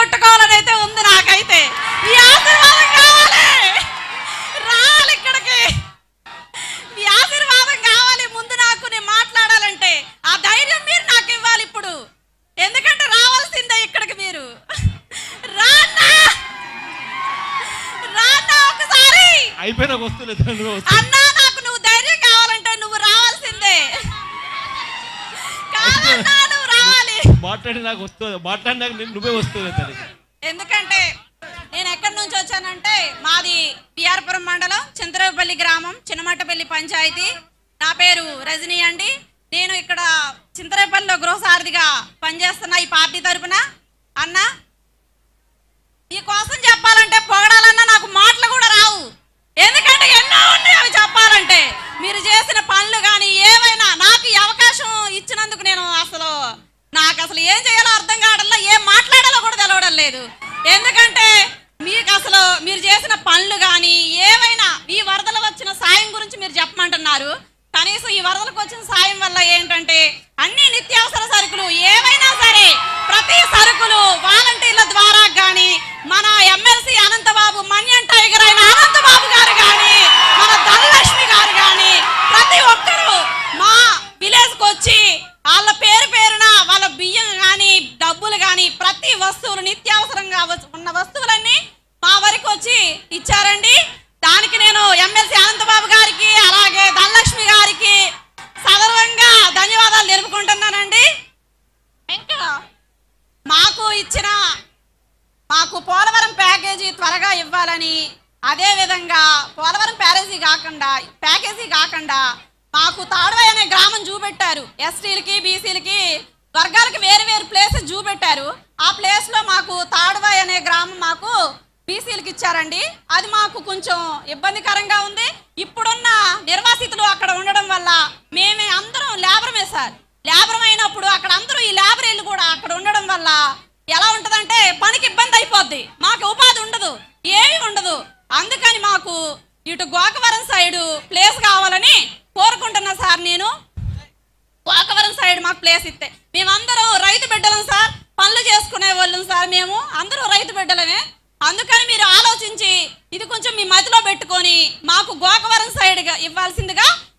కొట్టుకోవాలని అయితే ఉంది నాకైతే ఈ ఆశీర్వాదం కావాలి రావాలి ఇక్కడికి మీ ఆశీర్వాదం కావాలి ముందు నాకు నేను మాట్లాడాలంటే ఆ ధైర్యం మీరు నాకు ఇవ్వాలి ఇప్పుడు ఎందుకంటే రావాల్సిందే ఇక్కడికి మీరు రాన్నా రాన్నా ఒకసారి అయిపోయిన వస్తువులు ఎదురు వస్తువులు అన్నా నాకు నువ్వు ధైర్యం కావాలంటే నువ్వు రావాల్సిందే కాదన్నా నువ్వు రావాలి మాట్లాడి నాకు వస్తుంది మాట్లాడినాక నేను నువ్వే వస్తుంది తల్లి ఎందుకంటే నేను ఎక్కడి నుంచి వచ్చానంటే మాది బిఆర్పురం మండలం చంద్రపల్లి గ్రామం చిన్నమట్టపల్లి పంచాయతీ నా పేరు రజనీ అండి నేను ఇక్కడ చింతరేపల్లిలో గృహసారథిగా పనిచేస్తున్నా ఈ పార్టీ తరపున అన్న ఈ కోసం చెప్పాలంటే పొగడాలన్నా నాకు మాటలు కూడా రావు ఎందుకంటే ఎన్నో ఉన్నాయి అవి చెప్పాలంటే మీరు చేసిన పనులు కానీ ఏవైనా నాకు ఈ అవకాశం ఇచ్చినందుకు నేను అసలు నాకు అసలు ఏం చేయాలో అర్థం కావడంలో ఏం మాట్లాడాలో కూడా తెలవడం లేదు ఎందుకంటే మీకు అసలు మీరు చేసిన పనులు కానీ ఏవైనా ఈ వరదలు వచ్చిన సాయం గురించి మీరు చెప్పమంటున్నారు కనీసం ఈ వరదలకు వచ్చిన సాయం వల్ల ఏంటంటే అన్ని నిత్యావసర సరుకులు ఏవైనా సరే ప్రతి సరుకులు వాలంటీర్ల ద్వారా కానీ మన ఎమ్మెల్సీ అనంతబాబు మన్యం టైగర్ అయిన అనంతబాబు గారు కానీ మన ధనలక్ష్మి గారు కానీ ప్రతి ఒక్కరు మా విలేజ్ కు వచ్చి వాళ్ళ పేరు పేరున వాళ్ళ బియ్యం కానీ డబ్బులు కానీ ప్రతి వస్తువులు నిత్యావసరంగా వ- ఉన్న వస్తువులన్నీ మా వరకు వచ్చి ఇచ్చారండి దానికి నేను ఎమ్మెల్సీ అనంతబాబు గారికి అలాగే ధనలక్ష్మి గారికి సగర్వంగా ధన్యవాదాలు తెలుపుకుంటున్నానండి ఇంకా మాకు ఇచ్చిన మాకు పోలవరం ప్యాకేజీ త్వరగా ఇవ్వాలని అదే విధంగా పోలవరం ప్యాకేజీ కాకుండా ప్యాకేజీ కాకుండా మాకు తాడవై అనే గ్రామం చూపెట్టారు ఎస్టీలకి బీసీలకి వర్గాలకి వేరు వేరు ప్లేసెస్ చూపెట్టారు ఆ ప్లేస్ లో మాకు తాడవాయి అనే గ్రామం మాకు బీసీలకి ఇచ్చారండి అది మాకు కొంచెం ఇబ్బందికరంగా ఉంది ఇప్పుడున్న నిర్వాసితులు అక్కడ ఉండడం వల్ల మేమే అందరం లేబరమే సార్ లేబరం అయినప్పుడు అక్కడ అందరూ ఈ లేబరీలు కూడా అక్కడ ఉండడం వల్ల ఎలా ఉంటదంటే పనికి ఇబ్బంది అయిపోద్ది మాకు ఉపాధి ఉండదు ఏమీ ఉండదు అందుకని మాకు ఇటు గోకవరం సైడు ప్లేస్ కావాలని కోరుకుంటున్నా సార్ నేను గోకవరం సైడ్ మాకు ప్లేస్ ఇస్తే మేమందరం రైతు బిడ్డలం సార్ పనులు చేసుకునే వాళ్ళం సార్ మేము అందరూ రైతు బిడ్డలమే అందుకని మీరు ఆలోచించి ఇది కొంచెం మీ మతిలో పెట్టుకొని మాకు గోకవరం సైడ్ ఇవ్వాల్సిందిగా